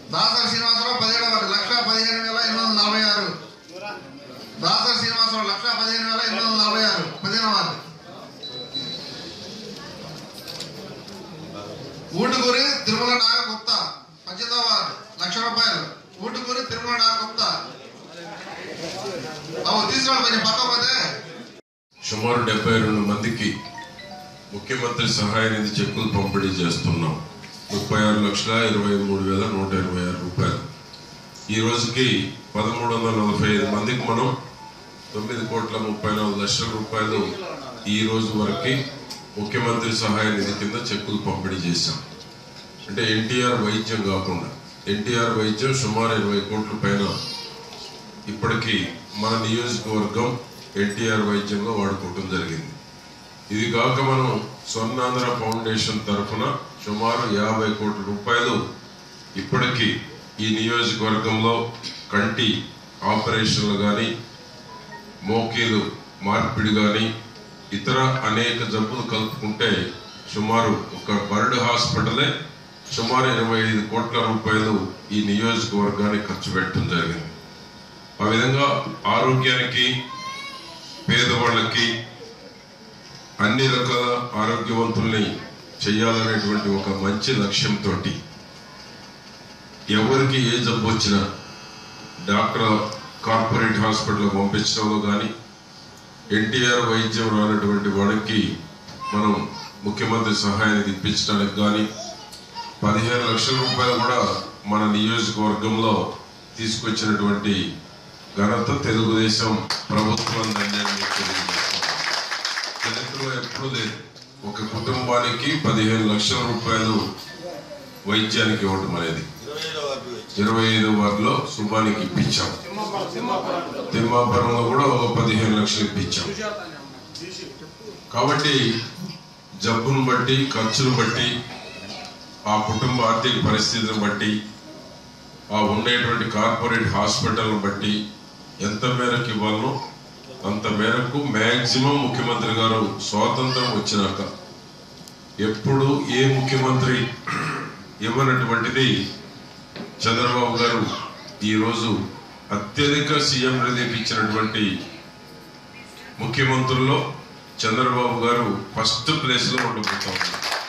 దాసరి శ్రీనివాసరావు పదిహేడు వార్డు లక్ష పదిహేను వేల ఎనిమిది వందల నలభై ఆరు దాసరి శ్రీనివాసరావు లక్ష పదిహేను వేల ఎనిమిది వందల నలభై ఆరు పదిహేను వార్డు ఊటుకూరి తిరుమల నాగగుప్త పద్దెనిమిదవ వార్డు లక్ష రూపాయలు ఊటుకూరి తిరుమల నాగగుప్త అవు తీసుకోండి కొంచెం పక్క పోతే సుమారు డెబ్బై రెండు మందికి ముఖ్యమంత్రి సహాయ నిధి చెక్కులు పంపిణీ చేస్తున్నాం ముప్పై ఆరు లక్షల ఇరవై మూడు వేల నూట ఇరవై ఆరు రూపాయలు ఈ రోజుకి పదమూడు వందల నలభై ఐదు మందికి మనం తొమ్మిది కోట్ల ముప్పై నాలుగు లక్షల రూపాయలు ఈ రోజు వరకు ముఖ్యమంత్రి సహాయ నిధి కింద చెక్కులు పంపిణీ చేశాం అంటే ఎన్టీఆర్ వైద్యం కాకుండా ఎన్టీఆర్ వైద్యం సుమారు ఇరవై కోట్ల పైన ఇప్పటికీ మన నియోజకవర్గం ఎన్టీఆర్ వైద్యంలో వాడుకోవటం జరిగింది ఇది కాక మనం స్వర్ణాంధ్ర ఫౌండేషన్ తరఫున సుమారు యాభై కోట్ల రూపాయలు ఇప్పటికీ ఈ నియోజకవర్గంలో కంటి ఆపరేషన్లు కానీ మోకీలు మార్పిడి కానీ ఇతర అనేక జబ్బులు కలుపుకుంటే సుమారు ఒక బర్డ్ హాస్పిటలే సుమారు ఇరవై ఐదు కోట్ల రూపాయలు ఈ నియోజకవర్గానికి ఖర్చు పెట్టడం జరిగింది ఆ విధంగా ఆరోగ్యానికి పేదవాళ్ళకి అన్ని రకాల ఆరోగ్యవంతుల్ని చేయాలనేటువంటి ఒక మంచి లక్ష్యంతో ఎవరికి ఏ జబ్బు వచ్చినా డాక్టర్ కార్పొరేట్ హాస్పిటల్ పంపించడంలో కానీ ఎన్టీఆర్ వైద్యం రానటువంటి వాడికి మనం ముఖ్యమంత్రి సహాయాన్ని ఇప్పించడానికి కానీ పదిహేను లక్షల రూపాయలు కూడా మన నియోజకవర్గంలో తీసుకొచ్చినటువంటి ఘనత తెలుగుదేశం ప్రభుత్వం చరిత్రలో ఎప్పుడూ లేదు ఒక కుటుంబానికి పదిహేను లక్షల రూపాయలు వైద్యానికి ఇవ్వటం అనేది ఇరవై ఐదు వారిలో శుభానికి ఇప్పించాం తిమ్మాపురంలో కూడా ఒక పదిహేను లక్షలు ఇప్పించాం కాబట్టి జబ్బును బట్టి ఖర్చును బట్టి ఆ కుటుంబ ఆర్థిక పరిస్థితిని బట్టి ఆ ఉండేటువంటి కార్పొరేట్ హాస్పిటల్ని బట్టి ఎంత మేరకు ఇవ్వాలనో అంత మేరకు మ్యాక్సిమం ముఖ్యమంత్రి గారు స్వాతంత్రం వచ్చినాక ఎప్పుడు ఏ ముఖ్యమంత్రి ఇవ్వనటువంటిది చంద్రబాబు గారు ఈరోజు అత్యధిక సీఎం రిలీఫ్ ఇచ్చినటువంటి ముఖ్యమంత్రుల్లో చంద్రబాబు గారు ఫస్ట్ ప్లేస్లో ఉండిపోతా ఉన్నారు